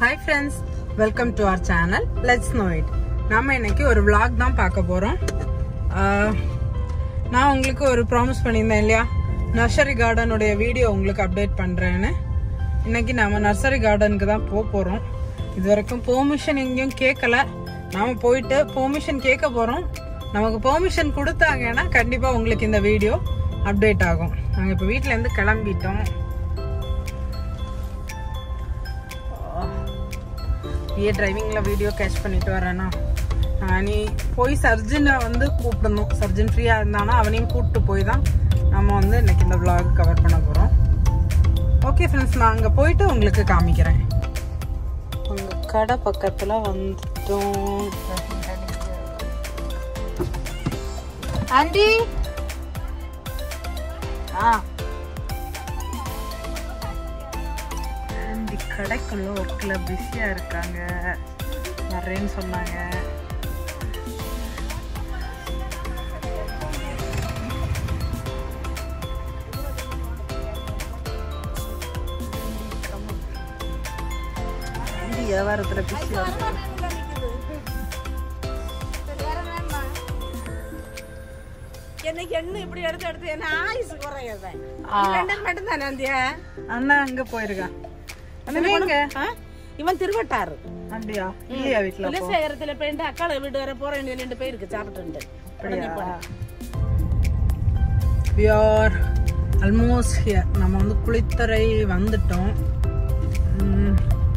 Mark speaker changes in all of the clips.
Speaker 1: Hi friends welcome to our channel let's know it நம்ம இன்னைக்கு ஒரு vlog தான் பார்க்க போகிறோம் நான் உங்களுக்கு ஒரு ப்ராமிஸ் பண்ணியிருந்தேன் இல்லையா நர்சரி கார்டனுடைய வீடியோ உங்களுக்கு அப்டேட் பண்ணுறேன்னு இன்னைக்கு நம்ம நர்சரி கார்டனுக்கு தான் போக போகிறோம் இது வரைக்கும் பெர்மிஷன் எங்கேயும் கேட்கல நாம போயிட்டு பெர்மிஷன் கேட்க போகிறோம் நமக்கு பெர்மிஷன் கொடுத்தாங்கன்னா கண்டிப்பாக உங்களுக்கு இந்த வீடியோ அப்டேட் ஆகும் நாங்கள் இப்போ வீட்டிலேருந்து கிளம்பிட்டோம் ஏ டிரைவிங்கில் வீடியோ கேட்ச் பண்ணிட்டு வரேன்னா ஆஹ் நீ போய் சர்ஜனை வந்து கூப்பிடணும் சர்ஜன் ஃப்ரீயாக இருந்தானா அவனையும் கூப்பிட்டு போய் தான் நம்ம வந்து இன்னைக்கு இந்த vlog கவர் பண்ண போகிறோம் ஓகே ஃப்ரெண்ட்ஸ் நான் அங்கே போயிட்டு உங்களுக்கு காமிக்கிறேன் உங்க கடை பக்கத்தில் வந்துட்டோம் ஆண்டி ஆ ஆண்டி கடைக்குள்ள ஒர்க்கில் பிஸியாக இருக்காங்க வரேன்னு சொன்னாங்க ஆண்டி வியாபாரத்தில் பிஸியாக இருக்காங்க
Speaker 2: எனக்கு என்ன இப்படி எடுத்து எடுத்து என்ன ஆயுசு குறையது ரெண்டும் மட்டும் தானே அந்த
Speaker 1: அண்ணா அங்கே போயிருக்கான் அண்ணா நீங்க
Speaker 2: இவன் திருவட்டாரு
Speaker 1: அப்படியா இல்லையா வீட்டில்
Speaker 2: குலசேகரத்துல போயிட்டு அக்காளை வீடு வர போறேன் ரெண்டு போயிருக்கு சாப்பிட்டு உடனே போனேன்.
Speaker 1: we are almost here நம்ம வந்து குளித்தரை வந்துட்டோம் உம்,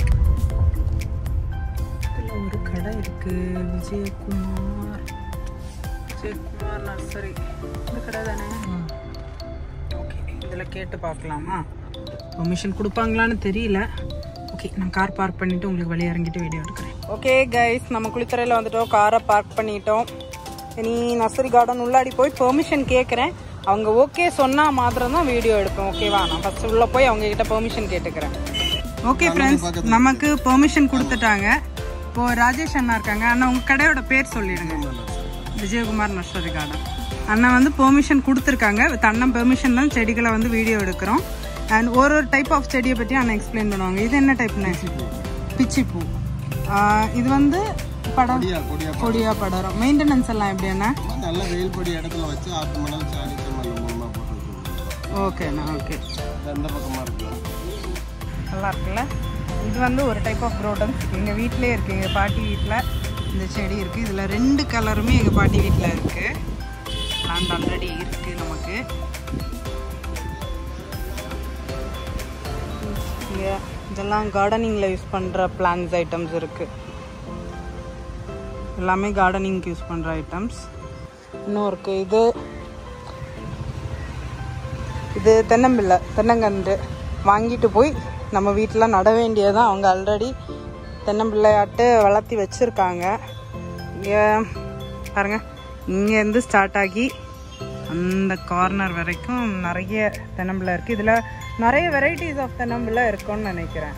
Speaker 1: இதுல ஒரு கடை இருக்கு விஜயகுமார் விஜயகுமார் நர்சரி இந்த கடை தானே ஓகே இதில் கேட்டு பார்க்கலாமா பெர்மிஷன் கொடுப்பாங்களான்னு தெரியல ஓகே நான் கார் பார்க் பண்ணிட்டு உங்களுக்கு வெளியே இறங்கிட்டு வீடியோ எடுக்கிறேன் ஓகே கைஸ் நம்ம குளித்தரையில் வந்துட்டோம் காரை பார்க் பண்ணிட்டோம் இனி நர்சரி கார்டன் உள்ளாடி போய் பெர்மிஷன் கேட்குறேன் அவங்க ஓகே சொன்னா மாத்திரம் தான் வீடியோ எடுப்பேன் ஓகேவா நான் ஃபர்ஸ்ட் உள்ள போய் அவங்க கிட்ட பெர்மிஷன் கேட்டுக்கிறேன் ஓகே ஃப்ரெண்ட்ஸ் நமக்கு பெர்மிஷன் கொடுத்துட்டாங்க இப்போ ராஜேஷ் அண்ணா இருக்காங்க அண்ணா உங்க கடையோட பேர் சொல்லிடுங்க விஜயகுமார் நர்சரி கார்டன் அண்ணா வந்து பெர்மிஷன் கொடுத்துருக்காங்க வித் அண்ணன் பெர்மிஷன் தான் செடிகளை வந்து வீடியோ எடுக்கிறோம் அண்ட் ஒரு ஒரு டைப் ஆஃப் செடியை பற்றி அண்ணா எக்ஸ்பிளைன் பண்ணுவாங்க இது என்ன டைப்னு பிச்சிப்பூ ஆஹ் இது வந்து படம்
Speaker 3: கொடியா கொடியா
Speaker 1: கொடியா படரும் மெயின்டெனன்ஸ் எல்லாம் எப்படி அண்ணா
Speaker 3: நல்ல வெயில் பொடி இடத்துல வச்சு ஆத்து மணல் சாணி செம்மண் மூலமா போட்டு வச்சிருக்கோம்.
Speaker 1: ஓகேண்ணா ஓகே
Speaker 3: எந்த பக்கமா இருக்கலாம்
Speaker 1: நல்லா இருக்குல்ல இது வந்து ஒரு டைப் ஆஃப் ப்ரோட்டன்ஸ் எங்கள் வீட்டிலே இருக்குது எங்கள் பாட்டி வீட்டில் இந்த செடி இருக்குது இதில் ரெண்டு கலருமே எங்கள் பாட்டி வீட்டில் இருக்குது பிளான்ட் ஆல்ரெடி இருக்குது நமக்கு இங்க இதெல்லாம் கார்டனிங்கில் யூஸ் பண்ணுற பிளான்ஸ் ஐட்டம்ஸ் இருக்குது எல்லாமே கார்டனிங்க்கு யூஸ் பண்ணுற ஐட்டம்ஸ் இன்னும் இருக்குது இது இது தென்னம்பிள்ளை தென்னங்கன்று வாங்கிட்டு போய் நம்ம வீட்டில் நட வேண்டியதான் அவங்க ஆல்ரெடி தென்னம்பிள்ளையாட்டு வளர்த்தி வச்சுருக்காங்க இங்கே பாருங்க இங்கேருந்து ஸ்டார்ட் ஆகி அந்த கார்னர் வரைக்கும் நிறைய தென்னம்பிள்ளை இருக்குது இதில் நிறைய வெரைட்டிஸ் ஆஃப் தென்னம்பிள்ளை இருக்கும்னு நினைக்கிறேன்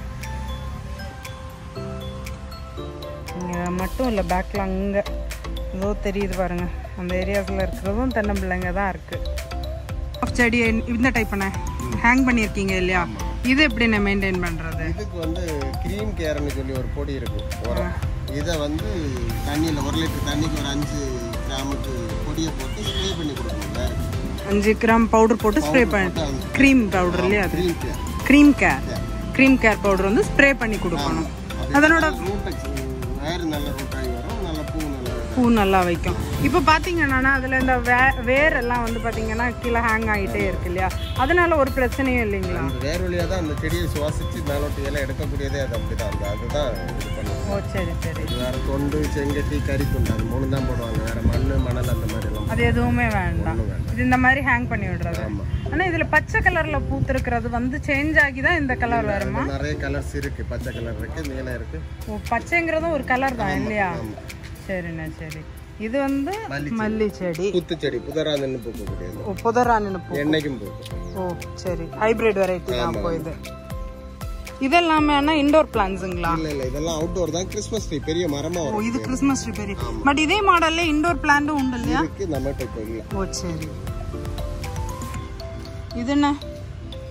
Speaker 1: இங்கே மட்டும் இல்லை பேக்கில் அங்கே ஏதோ தெரியுது பாருங்க அந்த ஏரியாஸில் இருக்கிறதும் தென்னம்பிள்ளைங்க தான் இருக்குது செடி இந்த டைப் பண்ண ஹேங் பண்ணியிருக்கீங்க இல்லையா இது எப்படி நான் மெயின்டைன் பண்ணுறது
Speaker 3: இதுக்கு வந்து கிரீம் கேர்னு சொல்லி ஒரு பொடி இருக்கு உரம் இதை வந்து தண்ணியில் ஒரு லிட்டர் தண்ணிக்கு ஒரு அஞ்சு கிராமுக்கு பொடியை போட்டு ஸ்ப்ரே பண்ணி கொடுக்கணும் வேற
Speaker 1: அஞ்சு கிராம் பவுடர் போட்டு ஸ்ப்ரே பண்ணி க்ரீம் பவுடர் இல்லையா அது
Speaker 3: cream care
Speaker 1: cream care cream care powder வந்து ஸ்ப்ரே பண்ணி கொடுக்கணும் அதனோட
Speaker 3: ரூட் வேறு நல்ல ரூட் ஆகி வரும் நல்ல பூ நல்ல
Speaker 1: பூ நல்லா வைக்கும் இப்போ பார்த்தீங்கன்னா அதில் இந்த வே வேரெல்லாம் வந்து பார்த்தீங்கன்னா கீழே ஹேங் ஆகிட்டே இருக்கு இல்லையா அதனால ஒரு பிரச்சனையும் இல்லைங்களா
Speaker 3: அந்த வேர் வழியாக தான் அந்த செடியை சுவாசிச்சு மேலோட்டி எல்லாம் எடுக்கக்கூடியதே அது அப்படிதான் அந்த அதுதான் இது பண்ணும்
Speaker 1: ஓ சரி சரி
Speaker 3: இது வேற தொண்டு செங்கட்டி கறிக்குண்டு அது மூணு தான் போடுவாங்க வேற மண் மணல் அந்த மாதிரி எல்லாம்
Speaker 1: அது எதுவுமே வேண்டாம்
Speaker 3: ஒண்ணும் வேண்டாம்.
Speaker 1: இது இந்த மாதிரி ஹேங் பண்ணி விடுறது ஆனா இதுல பச்சை கலர்ல பூத்திருக்கிறது வந்து சேஞ்ச் ஆகி தான் இந்த கலர் வருமா
Speaker 3: நிறைய கலர்ஸ் இருக்கு பச்சை கலர் இருக்கு நீல இருக்கு
Speaker 1: ஓ பச்சைங்கிறதும் ஒரு கலர் தான் இல்லையா சரிண்ணா சரி இது வந்து மல்லி செடி
Speaker 3: குத்துச்செடி புதரா நின்று பூக்கக்கூடியது
Speaker 1: ஓ, புதரானின்னு பூ
Speaker 3: என்னைக்கும் பூக்கும்
Speaker 1: ஓ சரி ஹைபிரிட் வெரைட்டி தான் போகுது இதெல்லாமே ஆனா இண்டோர் பிளான்ஸுங்களா
Speaker 3: இல்ல இல்ல இதெல்லாம் அவுட்டோர் தான் கிறிஸ்மஸ் ட்ரீ பெரிய மரமா
Speaker 1: ஓ
Speaker 3: வரும்
Speaker 1: இது கிறிஸ்மஸ் ட்ரீ பெரிய பட் இதே மாடல்ல இண்டோர் பிளான்ட்டும் உண்டு இல்லையா
Speaker 3: இருக்கு நம்மகிட்ட இப்போ இல்ல
Speaker 1: ஓ சரி இது என்ன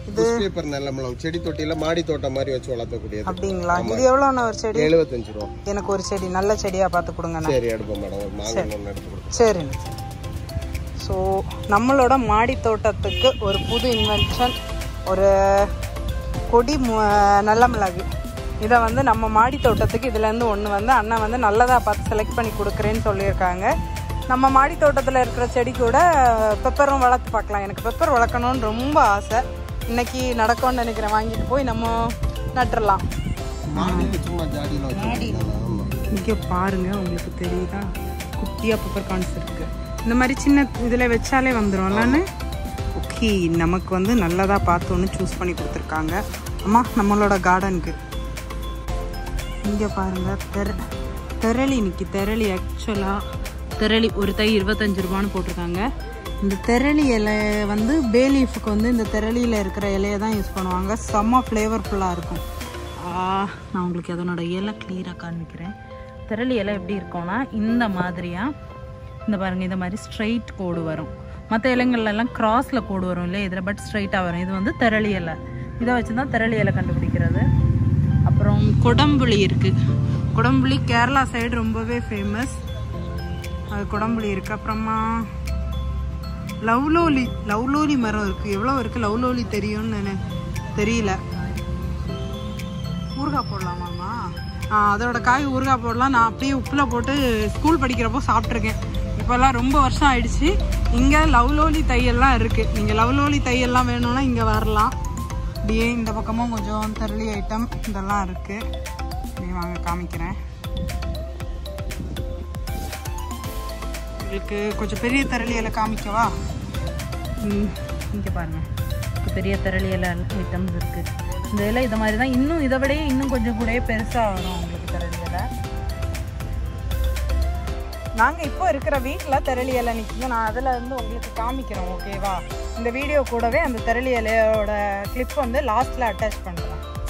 Speaker 3: புஷ் பேப்பர் நல்ல மிளகு செடி தொட்டியில மாடி தோட்டம் மாதிரி வச்சு வளர்த்தக்கூடியது
Speaker 1: அப்படிங்களா இது எவ்வளோண்ணா ஒரு செடி
Speaker 3: எழுபத்தஞ்சு ரூபா
Speaker 1: எனக்கு ஒரு செடி நல்ல செடியாக பார்த்து கொடுங்கண்ணா
Speaker 3: சரி எடுப்போம் மேடம் ஒரு மாங்காய் ஒன்று எடுத்து கொடுப்போம்
Speaker 1: சரிண்ணா ஸோ நம்மளோட மாடி தோட்டத்துக்கு ஒரு புது இன்வென்ஷன் ஒரு கொடி மு- நல்ல மிளகு இதை வந்து நம்ம மாடி தோட்டத்துக்கு இதுலேருந்து ஒன்று வந்து அண்ணன் வந்து நல்லதாக பார்த்து செலக்ட் பண்ணி கொடுக்குறேன்னு சொல்லியிருக்காங்க நம்ம மாடி தோட்டத்தில் இருக்கிற செடி கூட பெப்பரும் வளர்த்து பார்க்கலாம் எனக்கு பெப்பர் வளர்க்கணும்னு ரொம்ப ஆசை இன்னைக்கு நடக்கும்னு நினைக்கிறேன் வாங்கிட்டு போய் நம்ம நட்டுறலாம்
Speaker 3: மாடியில் சும்மா ஜாடியில் வச்சு ஆமா
Speaker 1: இங்கே பாருங்க உங்களுக்கு தெரியுதா குட்டியாக பெப்பர் கார்ன்ஸ் இருக்கு இந்த மாதிரி சின்ன இதில் வச்சாலே வந்துடும்லன்னு ஓகே நமக்கு வந்து நல்லதாக பார்த்து ஒன்று சூஸ் பண்ணி கொடுத்துருக்காங்க அம்மா நம்மளோட கார்டனுக்கு இங்கே பாருங்க தெர தெரளி இன்னைக்கு தெரளி ஆக்சுவலாக தெரளி ஒரு தை இருபத்தஞ்சு ரூபான்னு போட்டிருக்காங்க இந்த தெரளி இலை வந்து பேலீஃபுக்கு வந்து இந்த தெரளியில் இருக்கிற இலையை தான் யூஸ் பண்ணுவாங்க செம்ம ஃப்ளேவர்ஃபுல்லாக இருக்கும் ஆ, நான் உங்களுக்கு அதனோட இலை கிளியராக காண்பிக்கிறேன் திரளி இலை எப்படி இருக்கும்னா இந்த மாதிரியா இந்த பாருங்க இந்த மாதிரி ஸ்ட்ரைட் கோடு வரும் மற்ற இலைங்கள்ல எல்லாம் கிராஸில் கோடு வரும் இல்லையா இதில் பட் ஸ்ட்ரைட்டாக வரும் இது வந்து திரளி இலை இதை வச்சு தான் திரளி இலை கண்டுபிடிக்கிறது அப்புறம் கொடம்புளி இருக்குது கொடம்புளி கேரளா சைடு ரொம்பவே ஃபேமஸ் அது கொடம்புளி இருக்குது அப்புறமா லவ்லோலி லவ்லோலி மரம் இருக்குது எவ்வளோ இருக்குது லவ்லோலி தெரியும்னு நினை- தெரியல ஊறுகாய் போடலாமாம்மா ஆ அதோட காய் ஊறுகாய் போடலாம் நான் அப்படியே உப்பில் போட்டு ஸ்கூல் படிக்கிறப்போ சாப்பிட்ருக்கேன் இப்போல்லாம் ரொம்ப வருஷம் ஆயிடுச்சு இங்கே லவ்லோலி தையெல்லாம் இருக்குது நீங்கள் லவ்லோலி தையெல்லாம் வேணும்னா இங்கே வரலாம் அப்படியே இந்த பக்கமும் கொஞ்சம் தரளி ஐட்டம் இதெல்லாம் இருக்குது அப்படியே வாங்க காமிக்கிறேன் உங்களுக்கு கொஞ்சம் பெரிய தரளி இலை காமிக்கவா இங்கே பாருங்க இப்போ பெரிய திரளி இலை ஐட்டம்ஸ் இருக்குது இந்த இலை இதை மாதிரி தான் இன்னும் இதை விடையே இன்னும் கொஞ்சம் கூட பெருசாக வரும் உங்களுக்கு திரளி இலை நாங்கள் இப்போ இருக்கிற வீட்டில் திரளி இலை நிற்கிது நான் அதில் இருந்து உங்களுக்கு காமிக்கிறேன் ஓகேவா இந்த வீடியோ கூடவே அந்த திரளி இலையோட கிளிப் வந்து லாஸ்ட்டில் அட்டாச் பண்ணுறேன்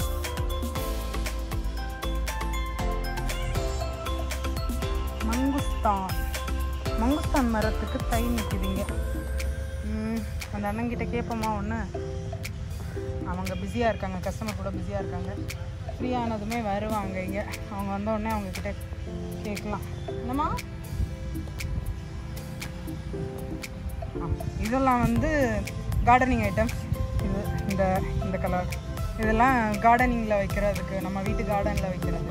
Speaker 1: மங்குஸ்தான் மங்குஸ்தான் மரத்துக்கு தை நிற்குதுங்க ம், அந்த அண்ணங்கிட்ட கேட்போமா ஒன்று அவங்க பிஸியாக இருக்காங்க கஸ்டமர் கூட பிஸியாக இருக்காங்க ஃப்ரீ ஆனதுமே வருவாங்க இங்கே அவங்க வந்த உடனே அவங்க கிட்ட கேட்கலாம் என்னம்மா ஆ, இதெல்லாம் வந்து கார்டனிங் ஐட்டம்ஸ் இது இந்த இந்த கலர் இதெல்லாம் கார்டனிங்கில் வைக்கிறதுக்கு நம்ம வீட்டு கார்டனில் வைக்கிறதுக்கு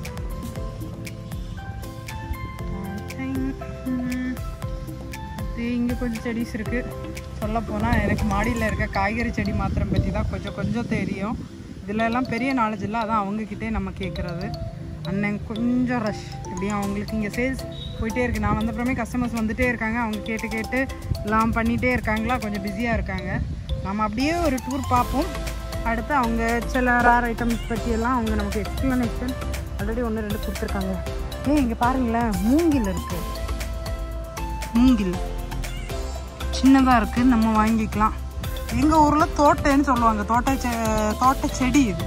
Speaker 1: இங்கே கொஞ்சம் செடிஸ் இருக்குது சொல்லப்போனால் எனக்கு மாடியில் இருக்க காய்கறி செடி மாத்திரம் பற்றி தான் கொஞ்சம் கொஞ்சம் தெரியும் இதில் எல்லாம் பெரிய நாலேஜ் இல்லை அதான் அவங்கக்கிட்டே நம்ம கேட்குறது அண்ணன் கொஞ்சம் ரஷ் எப்படியும் அவங்களுக்கு இங்கே சேல்ஸ் போயிட்டே இருக்குது நான் வந்தப்புறமே கஸ்டமர்ஸ் வந்துட்டே இருக்காங்க அவங்க கேட்டு கேட்டு எல்லாம் பண்ணிகிட்டே இருக்காங்களா கொஞ்சம் பிஸியாக இருக்காங்க நம்ம அப்படியே ஒரு டூர் பார்ப்போம் அடுத்து அவங்க சில ரேர் ஐட்டம்ஸ் பற்றியெல்லாம் அவங்க நமக்கு எக்ஸ்ப்ளனேஷன் ஆல்ரெடி ஒன்று ரெண்டு கொடுத்துருக்காங்க ஏய் இங்கே பாருங்களேன் மூங்கில் இருக்குது மூங்கில் சின்னதாக இருக்குது நம்ம வாங்கிக்கலாம் எங்கள் ஊரில் தோட்டைன்னு சொல்லுவாங்க தோட்ட செ- தோட்ட செடி இது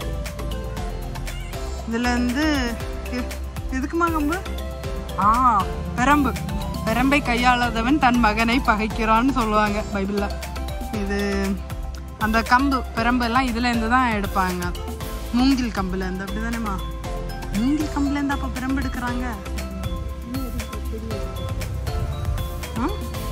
Speaker 1: இதில் வந்து எ- எதுக்குமா கம்பு ஆ பெரம்பு பெரம்பை கையாளாதவன் தன் மகனை பகைக்கிறான்னு சொல்லுவாங்க பைபிளில் இது அந்த கம்பு பெரம்பு எல்லாம் இதுல இருந்து தான் எடுப்பாங்க மூங்கில் கம்புல இருந்து அப்படிதானேம்மா மூங்கில் கம்புல இருந்து அப்போ பெரம்பு எடுக்கிறாங்க ஆ?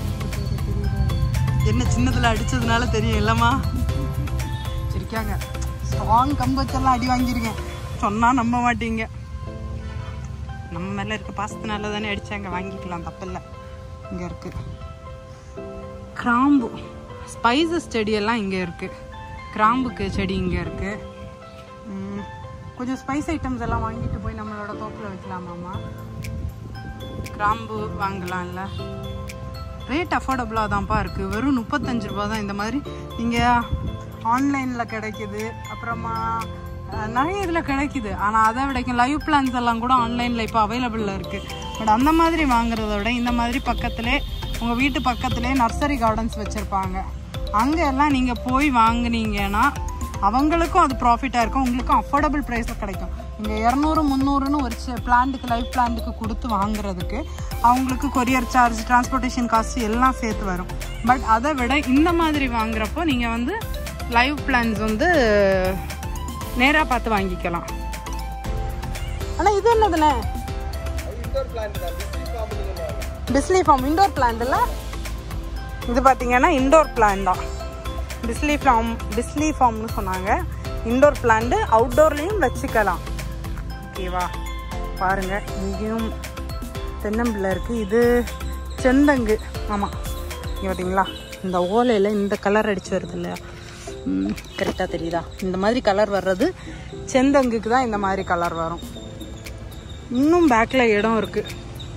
Speaker 1: என்ன சின்னதுல அடிச்சதுனால தெரியும் இல்லம்மா சிரிக்காங்க ஸ்ட்ராங் கம்பு வச்செல்லாம் அடி வாங்கியிருக்கேன் சொன்னா நம்ப மாட்டீங்க நம்ம மேல இருக்க பாசத்தினால தானே அடிச்சாங்க வாங்கிக்கலாம் தப்பில்லை இங்க இருக்கு கிராம்பு ஸ்பைசஸ் செடியெல்லாம் இங்கே இருக்குது கிராம்புக்கு செடி இங்கே இருக்குது கொஞ்சம் ஸ்பைஸ் ஐட்டம்ஸ் எல்லாம் வாங்கிட்டு போய் நம்மளோட தோப்பில் வைக்கலாமாம்மா கிராம்பு வாங்கலாம்ல ரேட் அஃபோர்டபுளாக தான்ப்பா இருக்குது வெறும் முப்பத்தஞ்சு ரூபா தான் இந்த மாதிரி நீங்கள் ஆன்லைனில் கிடைக்குது அப்புறமா அஹ், நிறைய இதில் கிடைக்குது ஆனால் அதை விடைக்கும் லைவ் பிளான்ஸ் எல்லாம் கூட ஆன்லைனில் இப்போ அவைலபிளில் இருக்குது பட் அந்த மாதிரி வாங்குறத விட இந்த மாதிரி பக்கத்திலே உங்கள் வீட்டு பக்கத்திலே நர்சரி கார்டன்ஸ் வச்சுருப்பாங்க அங்கே எல்லாம் நீங்கள் போய் வாங்குனீங்கன்னா அவங்களுக்கும் அது ப்ராஃபிட்டாக இருக்கும் உங்களுக்கும் அஃபோர்டபுள் ப்ரைஸில் கிடைக்கும் இங்கே இரநூறு முந்நூறுன்னு ஒரு பிளான்ட்டுக்கு லைஃப் பிளான்ட்டுக்கு கொடுத்து வாங்குறதுக்கு அவங்களுக்கு கொரியர் சார்ஜ் டிரான்ஸ்போர்ட்டேஷன் காஸ்ட் எல்லாம் சேர்த்து வரும் பட் அதை விட இந்த மாதிரி வாங்குறப்போ நீங்கள் வந்து லைவ் பிளான்ஸ் வந்து நேராக பார்த்து வாங்கிக்கலாம் ஆனால் இது என்னதுண்ணே
Speaker 3: இன்டோர் பிளான்ட் தான் பிஸ்னி ஃபார்ம்
Speaker 1: பிஸ்லி ஃபார்ம் இண்டோர் பிளான்ட் இல்லை இது பார்த்தீங்கன்னா இண்டோர் பிளான் தான் பிஸ்லி ஃபார்ம் பிஸ்லி ஃபார்ம்னு சொன்னாங்க இண்டோர் பிளான்ட் அவுட்டோர்லேயும் வச்சுக்கலாம் ஓகேவா பாருங்க இங்கேயும் தென்னம்பிள்ளை இருக்குது இது செந்தங்கு ஆமாம் இங்கே பார்த்தீங்களா இந்த ஓலையில் இந்த கலர் அடிச்சு வருது இல்லையா கரெக்டாக தெரியுதா இந்த மாதிரி கலர் வர்றது செந்தங்குக்கு தான் இந்த மாதிரி கலர் வரும் இன்னும் பேக்கில் இடம் இருக்குது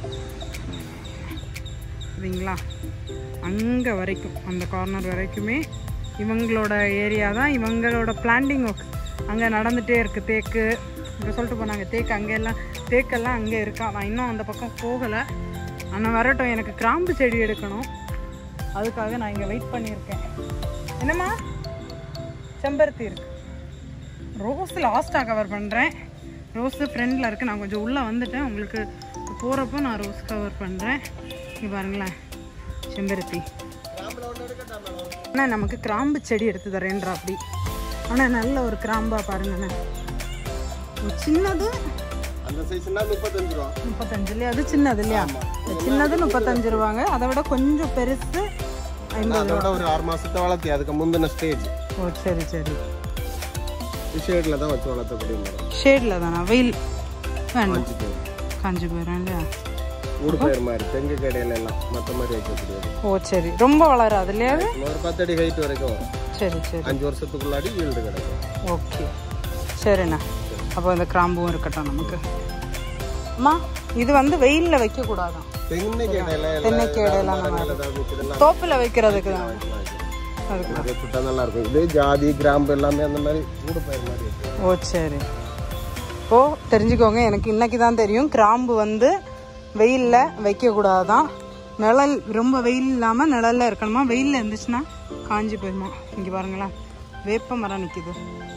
Speaker 1: சரிங்களா அங்கே வரைக்கும் அந்த கார்னர் வரைக்குமே இவங்களோட ஏரியா தான் இவங்களோட பிளான்டிங் ஒர்க் அங்கே நடந்துகிட்டே இருக்குது தேக்கு இங்கே சொல்லிட்டு போனாங்க தேக்கு அங்கே எல்லாம் தேக்கெல்லாம் அங்கே இருக்கா நான் இன்னும் அந்த பக்கம் போகலை ஆனால் வரட்டும் எனக்கு கிராம்பு செடி எடுக்கணும் அதுக்காக நான் இங்கே வெயிட் பண்ணியிருக்கேன் என்னம்மா செம்பருத்தி இருக்கு ரோஸ் லாஸ்ட்டாக கவர் பண்ணுறேன் ரோஸு ஃப்ரெண்டில் இருக்குது நான் கொஞ்சம் உள்ளே வந்துட்டேன் உங்களுக்கு போகிறப்போ நான் ரோஸ் கவர் பண்ணுறேன் இங்கே பாருங்களேன் செம்பருத்தி ஆனால் நமக்கு கிராம்பு செடி எடுத்து தரேன்றா அப்படி ஆனால் நல்ல ஒரு கிராம்பா பாருங்கண்ணே ஒரு சின்னது
Speaker 3: அந்த சைஸ்னா முப்பத்தஞ்சு ரூபா
Speaker 1: முப்பத்தஞ்சு இல்லையா அது சின்னது இல்லையா இந்த சின்னது முப்பத்தஞ்சு ரூபாங்க அதை விட கொஞ்சம் பெருசு ஐம்பது
Speaker 3: அதை விட ஒரு ஆறு மாசத்தை வளர்த்தி அதுக்கு முந்தின ஸ்டேஜ்
Speaker 1: ஓ சரி சரி
Speaker 3: ஷேட்ல தான் வச்சு வளர்த்தக்கூடிய மரம்
Speaker 1: ஷேடில் தானா வெயில் வேண்டாம்
Speaker 3: காஞ்சி போயிடும்
Speaker 1: காஞ்சி போயிடும் இல்லையா
Speaker 3: ஊடு பயிர் மாதிரி தெங்கு கடையில எல்லாம் மற்ற மாதிரி வைக்கக்கூடியது
Speaker 1: ஓ சரி ரொம்ப வளராது இல்லையா அது
Speaker 3: ஒரு பத்தடி ஹைட் வரைக்கும் வரும்
Speaker 1: சரி சரி
Speaker 3: அஞ்சு வருஷத்துக்குள்ளாடி ஈல்டு கிடைக்கும்
Speaker 1: ஓகே சரிண்ணா அப்போ இந்த கிராம்பும் இருக்கட்டும் நமக்கு அம்மா இது வந்து வெயிலில் வைக்கக்கூடாதான்
Speaker 3: தென்னைக்கு இடையில
Speaker 1: தென்னைக்கு இடையில அந்த மாதிரி. தோப்பில் வைக்கிறதுக்கு தான் அதுக்கு
Speaker 3: நிறைய புட்டா நல்லா இருக்கும் இது ஜாதி கிராம்பு எல்லாமே அந்த மாதிரி ஊடு பயிர் மாதிரி இருக்கு
Speaker 1: ஓ சரி ஓ தெரிஞ்சுக்கோங்க எனக்கு இன்னைக்கு தான் தெரியும் கிராம்பு வந்து வெயிலில் வைக்கக்கூடாதான் நிழல் ரொம்ப வெயில் இல்லாமல் நிழல்ல இருக்கணுமா வெயிலில் இருந்துச்சுன்னா காஞ்சி போயிடுமா இங்கே பாருங்களேன் வேப்ப மரம் நிற்கிது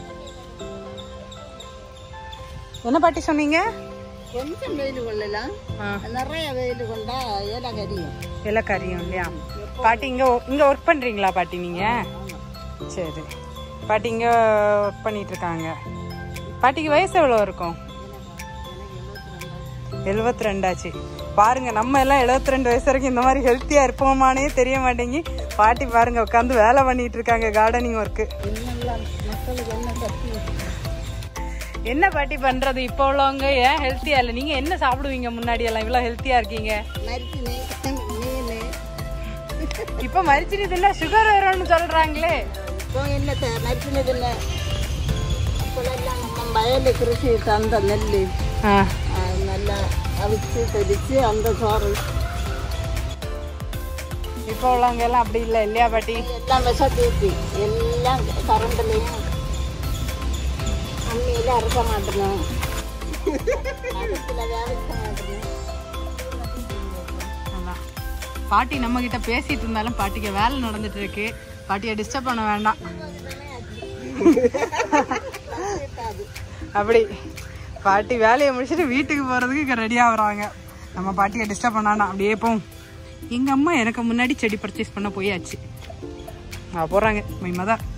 Speaker 1: என்ன பாட்டி சொன்னீங்க
Speaker 2: கொஞ்சம் வெயில் கொள்ளலாம்
Speaker 1: ஆ
Speaker 2: நிறைய வெயில் கொண்டா ஏலா கரியும்
Speaker 1: இலக்கரியும் இல்லையா பாட்டி இங்கே இங்கே ஒர்க் பண்ணுறீங்களா பாட்டி நீங்கள் சரி பாட்டி இங்கே ஒர்க் பண்ணிட்டு இருக்காங்க பாட்டிக்கு வயசு எவ்வளோ இருக்கும் எழுபத்தி ரெண்டாச்சு பாருங்க நம்ம எல்லாம் எழுபத்தி ரெண்டு வயசு வரைக்கும் இந்த மாதிரி ஹெல்த்தியா இருப்போமானே தெரிய மாட்டேங்கி பாட்டி பாருங்க உட்காந்து வேலை பண்ணிட்டு இருக்காங்க கார்டனிங் ஒர்க்கு
Speaker 2: மக்களுக்கு என்ன சக்தி
Speaker 1: என்ன பாட்டி பண்றது இப்போ உள்ளவங்க ஏன் ஹெல்த்தியா இல்லை நீங்க என்ன சாப்பிடுவீங்க முன்னாடி எல்லாம் இவ்வளவு ஹெல்த்தியா இருக்கீங்க
Speaker 2: மரிச்சினே மீன்
Speaker 1: இப்போ மரிச்சினி தின்னா சுகர் வரும்னு சொல்றாங்களே
Speaker 2: இப்போ என்ன மரிச்சினது இல்லை அப்போல்லாம் நம்ம வயலில் கிருஷி தந்த நெல்
Speaker 1: ஆ
Speaker 2: நல்லா அவிச்சு தெளிச்சு அந்த சோறு
Speaker 1: இப்போ உள்ளவங்க எல்லாம் அப்படி இல்லை இல்லையா பாட்டி
Speaker 2: எல்லாம் விஷத்தீத்தி எல்லாம் கரண்ட்லையும் அம்மியில் அரைக்க மாட்டணும் அடுப்பில் வேவிக்க மாட்டணும்
Speaker 1: அதான் பாட்டி நம்ம கிட்ட பேசிட்டு இருந்தாலும் பாட்டிக்கு வேலை நடந்துட்டு இருக்கு பாட்டியை டிஸ்டர்ப் பண்ண வேண்டாம் அப்படி பாட்டி வேலையை முடிச்சுட்டு வீட்டுக்கு போறதுக்கு ரெடி ஆகுறாங்க நம்ம பாட்டியை டிஸ்டர்ப் பண்ணாண்டா அப்படியே போவோம் எங்க அம்மா எனக்கு முன்னாடி செடி பர்ச்சேஸ் பண்ண போயாச்சு நான் போறாங்க மை மதர்